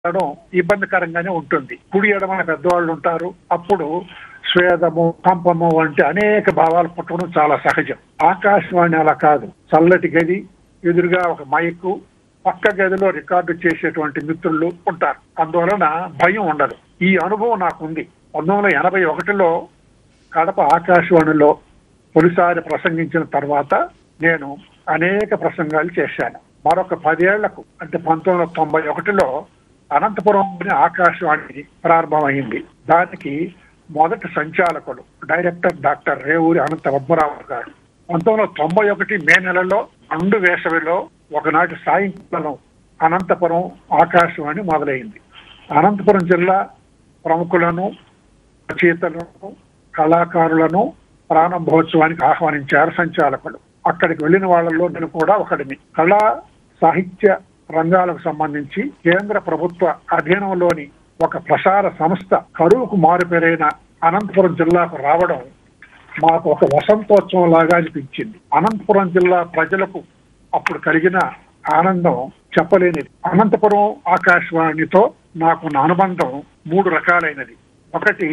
ఉండడం ఇబ్బందికరంగానే ఉంటుంది కుడి ఎడమన పెద్దవాళ్ళు ఉంటారు అప్పుడు స్వేదము కంపము వంటి అనేక భావాలు పుట్టడం చాలా సహజం ఆకాశవాణి అలా కాదు చల్లటి గది ఎదురుగా ఒక మైకు పక్క గదిలో రికార్డు చేసేటువంటి మిత్రులు ఉంటారు అందువలన భయం ఉండదు ఈ అనుభవం నాకుంది పంతొమ్మిది వందల ఎనభై ఒకటిలో కడప ఆకాశవాణిలో తొలిసారి ప్రసంగించిన తర్వాత నేను అనేక ప్రసంగాలు చేశాను మరొక పదేళ్లకు అంటే పంతొమ్మిది వందల తొంభై ఒకటిలో అనంతపురం అనే ఆకాశవాణి ప్రారంభమైంది దానికి మొదటి సంచాలకుడు డైరెక్టర్ డాక్టర్ రేవూరి అనంత పద్మరావు గారు పంతొమ్మిది వందల తొంభై ఒకటి మే నెలలో రెండు వేసవిలో ఒకనాటి సాయంకాలం అనంతపురం ఆకాశవాణి మొదలైంది అనంతపురం జిల్లా ప్రముఖులను రచయితలను కళాకారులను ప్రారంభోత్సవానికి ఆహ్వానించారు సంచాలకులు అక్కడికి వెళ్లిన వాళ్ళలో నేను కూడా ఒకడిని కళా సాహిత్య రంగాలకు సంబంధించి కేంద్ర ప్రభుత్వ అధీనంలోని ఒక ప్రసార సంస్థ కరువుకు మారుపేరైన అనంతపురం జిల్లాకు రావడం మాకు ఒక వసంతోత్సవం లాగా అనిపించింది అనంతపురం జిల్లా ప్రజలకు అప్పుడు కలిగిన ఆనందం చెప్పలేనిది అనంతపురం ఆకాశవాణితో నాకున్న అనుబంధం మూడు రకాలైనది ఒకటి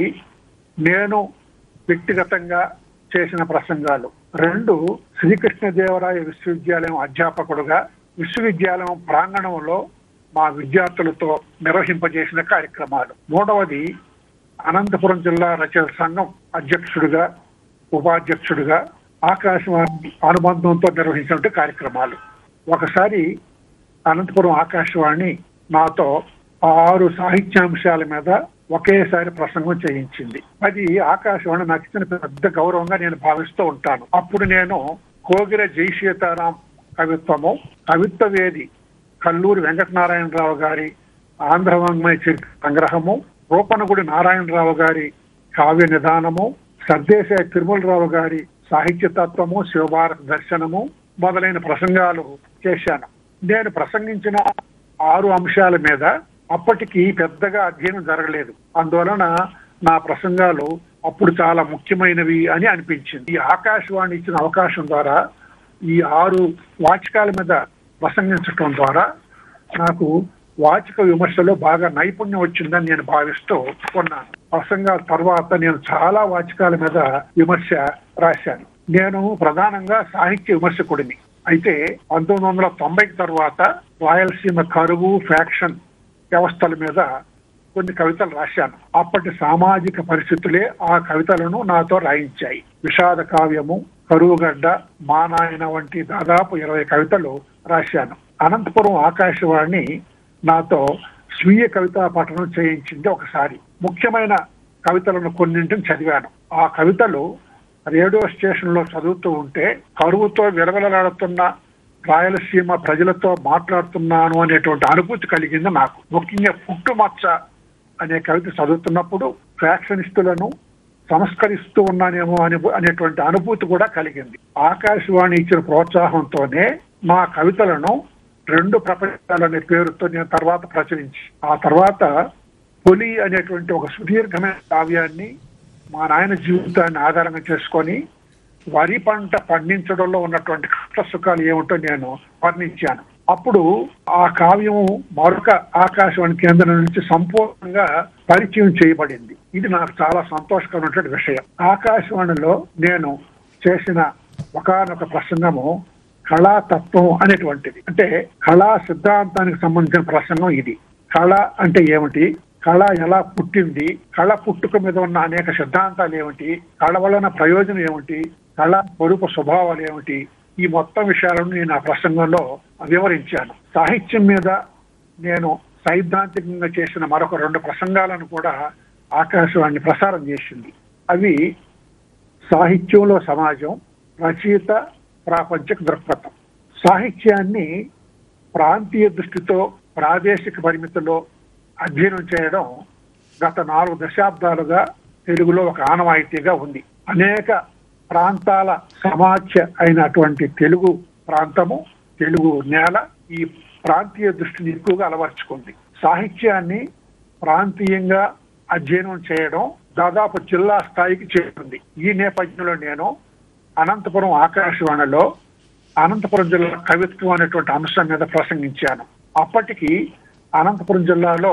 నేను వ్యక్తిగతంగా చేసిన ప్రసంగాలు రెండు శ్రీకృష్ణదేవరాయ విశ్వవిద్యాలయం అధ్యాపకుడుగా విశ్వవిద్యాలయం ప్రాంగణంలో మా విద్యార్థులతో నిర్వహింపజేసిన కార్యక్రమాలు మూడవది అనంతపురం జిల్లా రచయిత సంఘం అధ్యక్షుడిగా ఉపాధ్యక్షుడిగా ఆకాశవాణి అనుబంధంతో నిర్వహించిన కార్యక్రమాలు ఒకసారి అనంతపురం ఆకాశవాణి నాతో ఆరు సాహిత్యాంశాల మీద ఒకేసారి ప్రసంగం చేయించింది అది ఆకాశవాణి నాకు ఇచ్చిన పెద్ద గౌరవంగా నేను భావిస్తూ ఉంటాను అప్పుడు నేను కోగిర జై సీతారాం కవిత్వము కవిత్వ వేది కల్లూరి వెంకటనారాయణరావు గారి ఆంధ్ర వాంగ్మయ చరిత్ర సంగ్రహము రూపనగుడి నారాయణరావు గారి కావ్య నిదానము సర్దేశాయ తిరుమలరావు గారి సాహిత్య తత్వము శివభారత దర్శనము మొదలైన ప్రసంగాలు చేశాను నేను ప్రసంగించిన ఆరు అంశాల మీద అప్పటికి పెద్దగా అధ్యయనం జరగలేదు అందువలన నా ప్రసంగాలు అప్పుడు చాలా ముఖ్యమైనవి అని అనిపించింది ఈ ఆకాశవాణి ఇచ్చిన అవకాశం ద్వారా ఈ ఆరు వాచకాల మీద ప్రసంగించడం ద్వారా నాకు వాచక విమర్శలో బాగా నైపుణ్యం వచ్చిందని నేను భావిస్తూ ఉన్నాను ప్రసంగాల తర్వాత నేను చాలా వాచకాల మీద విమర్శ రాశాను నేను ప్రధానంగా సాహిత్య విమర్శకుడిని అయితే పంతొమ్మిది వందల తొంభైకి తర్వాత రాయలసీమ కరువు ఫ్యాక్షన్ వ్యవస్థల మీద కొన్ని కవితలు రాశాను అప్పటి సామాజిక పరిస్థితులే ఆ కవితలను నాతో రాయించాయి విషాద కావ్యము కరువుగడ్డ మా నాయన వంటి దాదాపు ఇరవై కవితలు రాశాను అనంతపురం ఆకాశవాణి నాతో స్వీయ కవితా పఠనం చేయించింది ఒకసారి ముఖ్యమైన కవితలను కొన్నింటిని చదివాను ఆ కవితలు రేడియో స్టేషన్ లో చదువుతూ ఉంటే కరువుతో విలవిలలాడుతున్న రాయలసీమ ప్రజలతో మాట్లాడుతున్నాను అనేటువంటి అనుభూతి కలిగింది నాకు ముఖ్యంగా పుట్టుమచ్చ అనే కవిత చదువుతున్నప్పుడు ఫ్యాక్షనిస్టులను సంస్కరిస్తూ ఉన్నానేమో అని అనేటువంటి అనుభూతి కూడా కలిగింది ఆకాశవాణి ఇచ్చిన ప్రోత్సాహంతోనే మా కవితలను రెండు ప్రపంచాలనే పేరుతో నేను తర్వాత ప్రచురించి ఆ తర్వాత పొలి అనేటువంటి ఒక సుదీర్ఘమైన కావ్యాన్ని మా నాయన జీవితాన్ని ఆధారంగా చేసుకొని వరి పంట పండించడంలో ఉన్నటువంటి కష్ట సుఖాలు ఏమిటో నేను వర్ణించాను అప్పుడు ఆ కావ్యం మరొక ఆకాశవాణి కేంద్రం నుంచి సంపూర్ణంగా పరిచయం చేయబడింది ఇది నాకు చాలా సంతోషకరమైనటువంటి విషయం ఆకాశవాణిలో నేను చేసిన ఒకనొక ప్రసంగము కళాతత్వం అనేటువంటిది అంటే కళా సిద్ధాంతానికి సంబంధించిన ప్రసంగం ఇది కళ అంటే ఏమిటి కళ ఎలా పుట్టింది కళ పుట్టుక మీద ఉన్న అనేక సిద్ధాంతాలు ఏమిటి కళ వలన ప్రయోజనం ఏమిటి కళ స్వరూప స్వభావాలు ఏమిటి ఈ మొత్తం విషయాలను నేను ఆ ప్రసంగంలో వివరించాను సాహిత్యం మీద నేను సైద్ధాంతికంగా చేసిన మరొక రెండు ప్రసంగాలను కూడా ఆకాశవాణి ప్రసారం చేసింది అవి సాహిత్యంలో సమాజం రచయిత ప్రాపంచిక దృక్పథం సాహిత్యాన్ని ప్రాంతీయ దృష్టితో ప్రాదేశిక పరిమితిలో అధ్యయనం చేయడం గత నాలుగు దశాబ్దాలుగా తెలుగులో ఒక ఆనవాయితీగా ఉంది అనేక ప్రాంతాల సమాఖ్య అయినటువంటి తెలుగు ప్రాంతము తెలుగు నేల ఈ ప్రాంతీయ దృష్టిని ఎక్కువగా అలవర్చుకుంది సాహిత్యాన్ని ప్రాంతీయంగా అధ్యయనం చేయడం దాదాపు జిల్లా స్థాయికి చేరుకుంది ఈ నేపథ్యంలో నేను అనంతపురం ఆకాశవాణిలో అనంతపురం జిల్లా కవిత్వం అనేటువంటి అంశం మీద ప్రసంగించాను అప్పటికి అనంతపురం జిల్లాలో